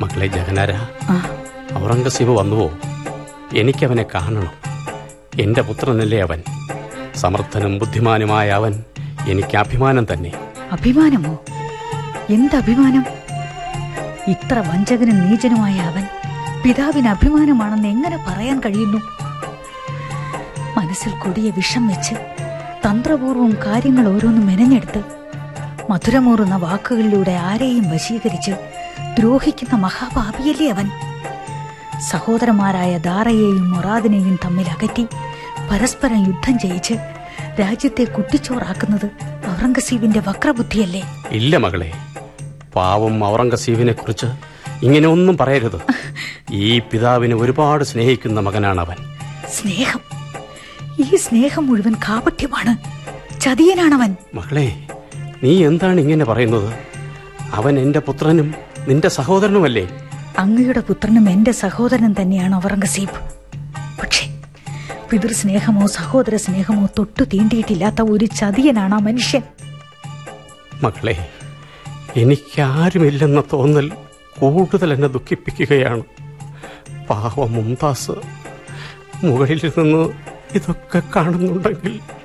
മക്കളെ ജഗനാര ആ ഔറംഗസീബ് വന്നുവോ എനിക്കവനെ കാണണം എന്റെ പുത്രനല്ലേ അവൻ സമർത്ഥനും ബുദ്ധിമാനുമായ അവൻ എനിക്ക് അഭിമാനം തന്നെ അഭിമാനമോ എന്തഭിമാനം ഇത്ര വഞ്ചകനും നീചനുമായ അവൻ പിതാവിന് അഭിമാനമാണെന്ന് എങ്ങനെ പറയാൻ കഴിയുന്നു മനസ്സിൽ കൊടിയ വിഷം വെച്ച് തന്ത്രപൂർവം കാര്യങ്ങൾ ഓരോന്നും മെനഞ്ഞെടുത്ത് മധുരമൂറുന്ന വാക്കുകളിലൂടെ ആരെയും വശീകരിച്ച് ദ്രോഹിക്കുന്ന മഹാപാപിയല്ലേ അവൻ സഹോദരന്മാരായ ദാറയെയും മൊറാദിനെയും തമ്മിൽ അകറ്റി പരസ്പരം യുദ്ധം ചെയ്യിച്ച് രാജ്യത്തെ കുട്ടിച്ചോറാക്കുന്നത് ഔറംഗസീബിന്റെ വക്രബുദ്ധിയല്ലേ ഇല്ല മകളെ പാവം ഔറംഗസീബിനെ കുറിച്ച് ഇങ്ങനെ ഒന്നും പറയരുത് ഈ പിതാവിനെ ഒരുപാട് സ്നേഹിക്കുന്ന മകനാണ് അവൻ സ്നേഹം ഈ സ്നേഹം മുഴുവൻ കാപട്യമാണ് ചതിയനാണവൻ മകളെ നീ എന്താണ് ഇങ്ങനെ പറയുന്നത് അവൻ എന്റെ പുത്രനും നിന്റെ സഹോദരനുമല്ലേ അങ്ങയുടെ പുത്രനും എന്റെ സഹോദരൻ തന്നെയാണ് ഔറംഗസീബ് പക്ഷേ പിതൃസ്നേഹമോ സഹോദര സ്നേഹമോ തൊട്ടു തീണ്ടിയിട്ടില്ലാത്ത ഒരു ചതിയനാണ് ആ മനുഷ്യൻ മകളെ എനിക്കാരുമില്ലെന്ന തോന്നൽ കൂടുതൽ എന്നെ ദുഃഖിപ്പിക്കുകയാണ് പാവം മുംതാസ് മുകളിൽ നിന്ന് ഇതൊക്കെ കാണുന്നുണ്ടെങ്കിൽ